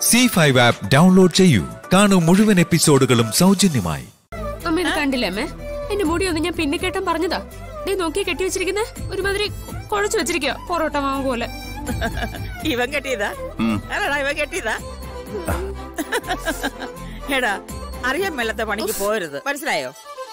C five app download ചെയ്യൂ കാണൂ മുഴുവൻ എപ്പിസോഡുകളും സൗജന്യമായി അമ്മ ഇത് കണ്ടില്ലേ അമ്മേ എന്റെ മുടി ഒന്ന് ഞാൻ പിന്നെ കേട്ടാൻ പറഞ്ഞതാ നീ നോക്കി കെട്ടി വെച്ചിരിക്കുന്നേ ഒരുമാതിരി കുഴച്ചു വെച്ചിരിക്കുക പൊറോട്ട മാവ് പോലെ ഇവൻ കെട്ടിയതാ അല്ലടാ ഇവൻ കെട്ടിയതാ എടാ അറിയാൻ മേലത്തെ പണിക്ക് പോരുത് മനസ്സിലായോ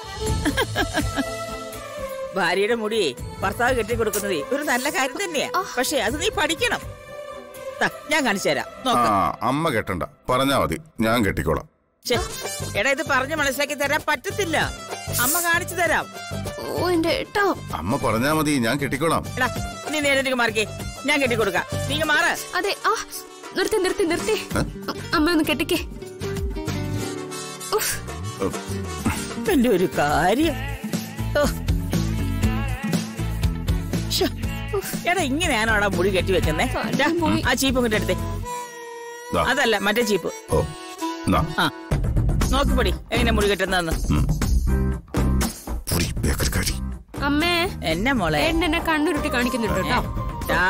ഭാര്യയുടെ മുടിയെ ഭർത്താവ് കെട്ടിക്കൊടുക്കുന്നതേ ഒരു നല്ല കാര്യം തന്നെയാ പക്ഷെ അത് നീ പഠിക്കണം ദാ, ഞാൻ കാണിച്ചു തരാം ആ നോക്ക് അമ്മ കെട്ടണ്ട പറഞ്ഞാ മതി ഞാൻ കെട്ടിക്കോളാം ഛെ, എടാ ഇത് പറഞ്ഞ് മനസ്സിലാക്കി തരാൻ പറ്റത്തില്ല അമ്മ കാണിച്ചു തരാം ഓ എന്റെ ഏട്ടാ അമ്മ പറഞ്ഞാ മതി ഞാൻ കെട്ടിക്കോളാം എടാ നീ നേരെ മാർക്കേ ഞാൻ കെട്ടിക്കൊടുക്കാം നീ ഇങ്ങ് മാറ് അതെ ആ നിർത്തി നിർത്തി നിർത്തി അ- അമ്മ ഒന്ന് കെട്ടിക്കേ ഉഫ്, എന്റെ ഒരു കാര്യം ഓ. ശ്ശോ. എടാ ഇങ്ങനെയാണോ അവിടെ മുടി കെട്ടി വെക്കുന്നേ കണ്ടാ പോയി. ആ ചീപ്പ് ഇങ്ങോട്ട് എടുത്തേ ദാ. അതല്ല മറ്റേ ചീപ്പ് ഓ നാ ആ നോക്കുപടി എങ്ങനെ മുടി കെട്ടുന്നതെന്ന് പുളി ബേക്കറിക്കാരി അമ്മേ എന്നെ മോളെ ഏട്ടൻ എന്നെ കണ്ണുരുട്ടി കാണിക്കുന്നുണ്ട് കേട്ടോ ടാ.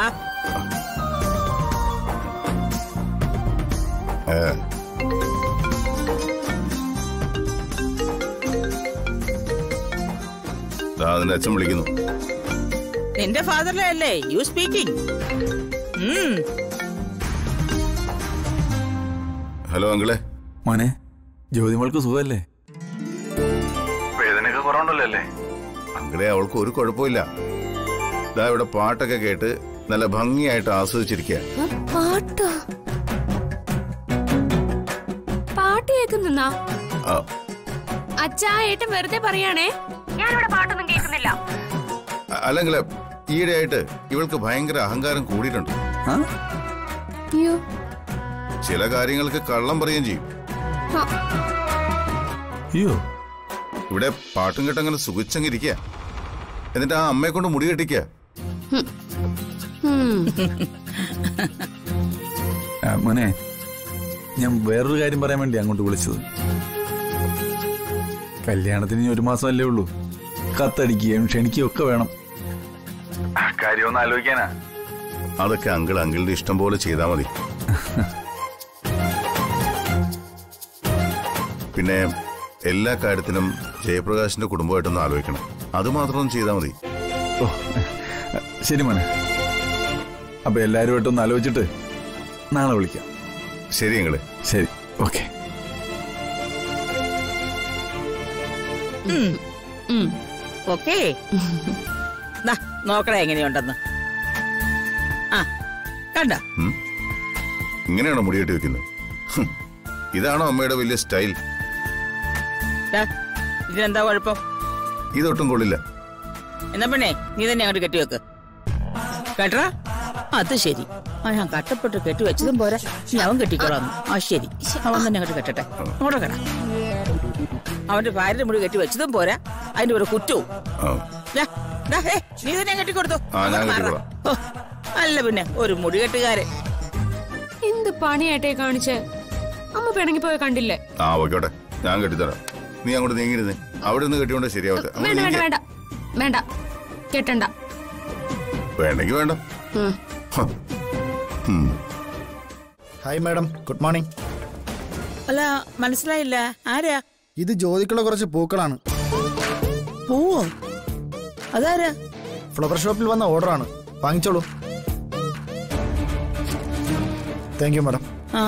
ഏ, ദാ അതിന്റെ അച്ഛൻ വിളിക്കുന്നു നിന്റെ ഫാദറിലെ അല്ലേ യു സ്പീക്കിംഗ് ഹലോ അങ്കിളെ മോനെ ജ്യോതിമോൾക്ക് സുഖമല്ലേ വേദനയൊക്കെ കുറവുണ്ടല്ലോ അല്ലേ അങ്കിളെ അവൾക്ക് ഒരു കുഴപ്പമില്ല ദാ ഇവിടെ പാട്ടൊക്കെ കേട്ട് നല്ല ഭംഗിയായിട്ട് ആസ്വദിച്ചിരിക്കുക ആ, പാട്ടോ പാട്ട് കേൾക്കുന്നാ അച്ഛാ ഏട്ടൻ വെറുതെ പറയാണേ ഞാനിവിടെ പാട്ടൊന്നും കേൾക്കുന്നില്ല അല്ലെങ്കിലെ ഈയിടെയായിട്ട് ഇവൾക്ക് ഭയങ്കര അഹങ്കാരം കൂടിയിട്ടുണ്ട് ആ അയ്യോ ചില കാര്യങ്ങൾക്ക് കള്ളം പറയുകയും ചെയ്യും ആ, അയ്യോ ഇവിടെ പാട്ടും കേട്ടങ്ങനെ സുഖിച്ചങ്ങിരിക്കുക എന്നിട്ട് ആ അമ്മയെ കൊണ്ട് മുടി കെട്ടിക്കുക ഉം. ആ, മോനെ ഞാൻ വേറൊരു കാര്യം പറയാൻ വേണ്ടി അങ്ങോട്ട് വിളിച്ചത് കല്യാണത്തിന് ഇനി ഒരു മാസമല്ലേ ഉള്ളൂ കത്തടിക്കുകയും ക്ഷണിക്കുകയും ഒക്കെ വേണം കാര്യം ഒന്ന് ആലോചിക്കാനാ അതൊക്കെ അങ്കിൾ അങ്കിളിന്റെ ഇഷ്ടം പോലെ ചെയ്താൽ മതി പിന്നെ എല്ലാ കാര്യത്തിനും ജയപ്രകാശിന്റെ കുടുംബമായിട്ടൊന്ന് ആലോചിക്കണം അത് മാത്രം ചെയ്താൽ മതി ഓ ശരി മോനെ അപ്പൊ എല്ലാവരുമായിട്ടൊന്ന് ആലോചിച്ചിട്ട് നാളെ വിളിക്കാം ശരി അങ്കിളെ ശരി ഓക്കെ ഉം. ഓക്കേ ദാ, നോക്കടാ എങ്ങനെയുണ്ടെന്ന് ആ കണ്ട ഉം? ഇങ്ങനെയാണോ മുടി കെട്ടി വെക്കുന്നത് ഹും. ഇതാണോ അമ്മയുടെ വലിയ സ്റ്റൈൽ ഇതിനെന്താ കുഴപ്പം ഇതൊട്ടും കൊള്ളില്ല എന്നാ പെണ്ണേ നീ തന്നെ അങ്ങോട്ട് കെട്ടിവെക്ക് കേട്ടറാ അത് ശരി ആ ഞാൻ കട്ടപ്പെട്ട് കെട്ടി വെച്ചതും പോരാ ഇനി അവൻ കെട്ടിക്കോളാം ആ ശരി അവൻ തന്നെ അങ്ങോട്ട് കെട്ടട്ടെ അങ്ങോട്ട് കെടാ അവന്റെ ഭാര്യയുടെ മുടി കെട്ടി വെച്ചതും പോരാ അതിന്റെ ഒരു കുറ്റവും ആ. ദാ, ദാ, ഏ, നീ തന്നെ കെട്ടിക്കൊടുത്തു ആ, ഞാൻ അങ്ങോട്ട് മാറാ. കെട്ടിക്കോളാം. ഓ, അല്ല പിന്നെ ഒരു മുടി കെട്ടുകാരൻ എന്ത് പണിയായിട്ടേ കാണിച്ച് അമ്മ പിണങ്ങി പോയ കണ്ടില്ലേ ആ ഓക്കോട്ടെ ഞാൻ കെട്ടിത്തരാം നീ അങ്ങോട്ട് നീങ്ങിരുന്നേ അവിടെ നിന്ന് കെട്ടിയോണ്ട് ശരിയാവട്ടെ അങ്ങോട്ട് വേണ്ട വേണ്ട നീങ്ങ്. വേണ്ട വേണ്ട കെട്ടണ്ട വേണ്ടെങ്കി വേണ്ട ഉം. ഹ. ഉം. ഹായ് മാഡം ഗുഡ് മോർണിംഗ് അല്ല മനസ്സിലായില്ല ആരാ ഇത് ജ്യോതിക്കുള്ള കുറച്ച് പൂക്കളാണ് പോവോ അതാരാ ഫ്ലവർ ഷോപ്പിൽ വന്ന ഓർഡറാണ് വാങ്ങിച്ചോളൂ താങ്ക് യു മാഡം ആ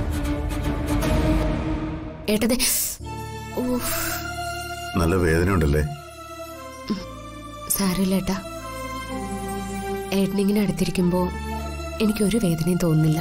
ഏട്ടതെ ഊഫ്, നല്ല വേദനയുണ്ടല്ലേ സാരമില്ല ഏട്ടാ ഏട്ടനിങ്ങനെ അടുത്തിരിക്കുമ്പോ എനിക്കൊരു വേദനയും തോന്നുന്നില്ല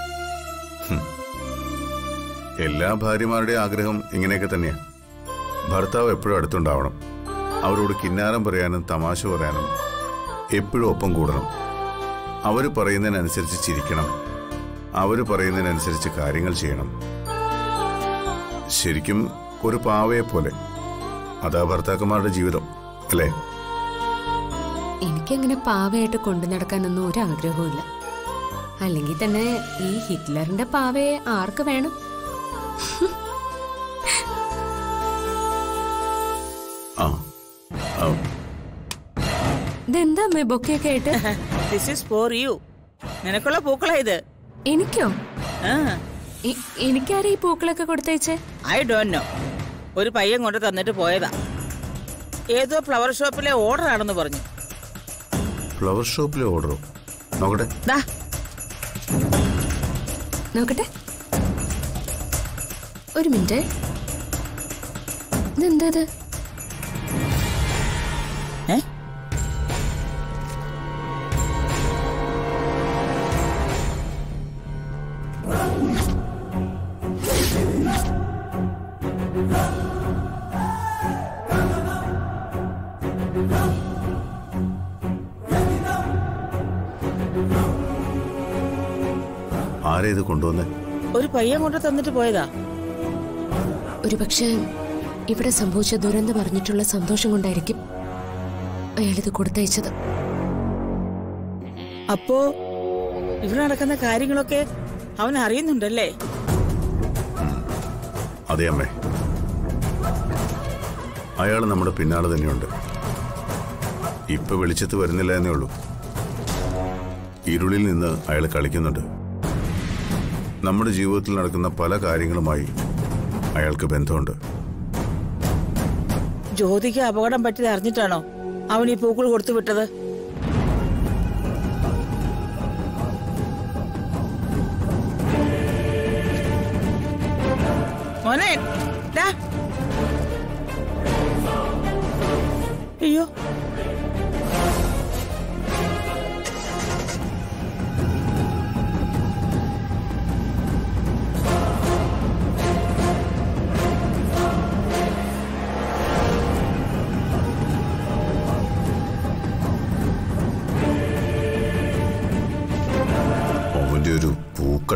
എല്ലാ ഭാര്യമാരുടെയും ആഗ്രഹം ഇങ്ങനെയൊക്കെ തന്നെയാ ഭർത്താവ് എപ്പോഴും അടുത്തുണ്ടാവണം അവരോട് കിന്നാരം പറയാനും തമാശ പറയാനും എപ്പോഴും ഒപ്പം കൂടണം അവർ പറയുന്നതിനനുസരിച്ച് ചിരിക്കണം അവർ പറയുന്നതിനനുസരിച്ച് കാര്യങ്ങൾ ചെയ്യണം ശരിക്കും ഒരു പാവയെ പോലെ അതാ ഭർത്താക്കന്മാരുടെ ജീവിതം അല്ലേ എനിക്കങ്ങനെ പാവയായിട്ട് കൊണ്ടു നടക്കാനൊന്നും ഒരു ആഗ്രഹവുമില്ല അല്ലെങ്കിൽ തന്നെ ഈ ഹിറ്റ്ലറിന്റെ പാവയെ ആർക്ക് വേണം ആ ആ, ഇതെന്താ അമ്മേ ബൊക്കെയൊക്കെ ആയിട്ട് ദിസ് ഇസ് ഫോർ യു നിനക്കുള്ള പൂക്കളാ ഇത് എനിക്കോ ആ എ- എനിക്കാരാ ഈ പൂക്കളൊക്കെ കൊടുത്തയച്ചേ ഐ ഡോണ്ട് നോ ഒരു പയ്യൻ കൊണ്ട് തന്നിട്ട് പോയതാ ഏതോ ഫ്ലവർ ഷോപ്പിലെ ഓർഡർ ആണെന്ന് പറഞ്ഞു ഫ്ലവർ ഷോപ്പിലെ ഓർഡറോ നോക്കട്ടെ ദാ നോക്കട്ടെ ഒരു മിനിറ്റ് ഇതെന്താ ഇത് ഏ ആരാ ഇത് കൊണ്ടുവന്നേ ഒരു പയ്യൻ കൊണ്ട് തന്നിട്ട് പോയതാ ഒരു പക്ഷേ ഇവിടെ സംഭവിച്ച ദുരന്തം അറിഞ്ഞിട്ടുള്ള സന്തോഷം കൊണ്ടായിരിക്കും അയാളിത് കൊടുത്തയച്ചത് അപ്പോ ഇവിടെ നടക്കുന്ന കാര്യങ്ങളൊക്കെ അവൻ അറിയുന്നുണ്ടല്ലേ അതെ അമ്മേ അയാൾ നമ്മുടെ പിന്നാലെ തന്നെയുണ്ട് ഇപ്പൊ വെളിച്ചത്ത് വരുന്നില്ല എന്നേ ഉള്ളൂ ഇരുളിൽ നിന്ന് അയാൾ കളിക്കുന്നുണ്ട് നമ്മുടെ ജീവിതത്തിൽ നടക്കുന്ന പല കാര്യങ്ങളുമായി അയാൾക്ക് ബന്ധമുണ്ട് ജ്യോതിക്ക് അപകടം പറ്റിയത് അറിഞ്ഞിട്ടാണോ അവൻ ഈ പൂക്കൾ കൊടുത്തു വിട്ടത് മോനെ ഡാ. അയ്യോ അവന്റെ ഒരു പൂക്കൾ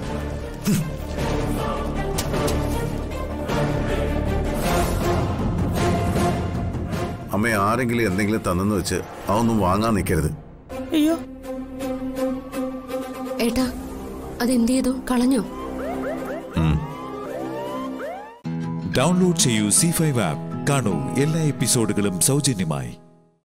അമ്മ ആരെങ്കിലും എന്തെങ്കിലും തന്നെന്ന് വെച്ച് അതൊന്നും വാങ്ങാൻ നിൽക്കരുത് അയ്യോ ഏട്ടാ അതെന്ത് ചെയ്തു കളഞ്ഞോ ഡൗൺലോഡ് ചെയ്യൂ സി ഫൈവ് ആപ്പ് കാണൂ എല്ലാ എപ്പിസോഡുകളും സൗജന്യമായി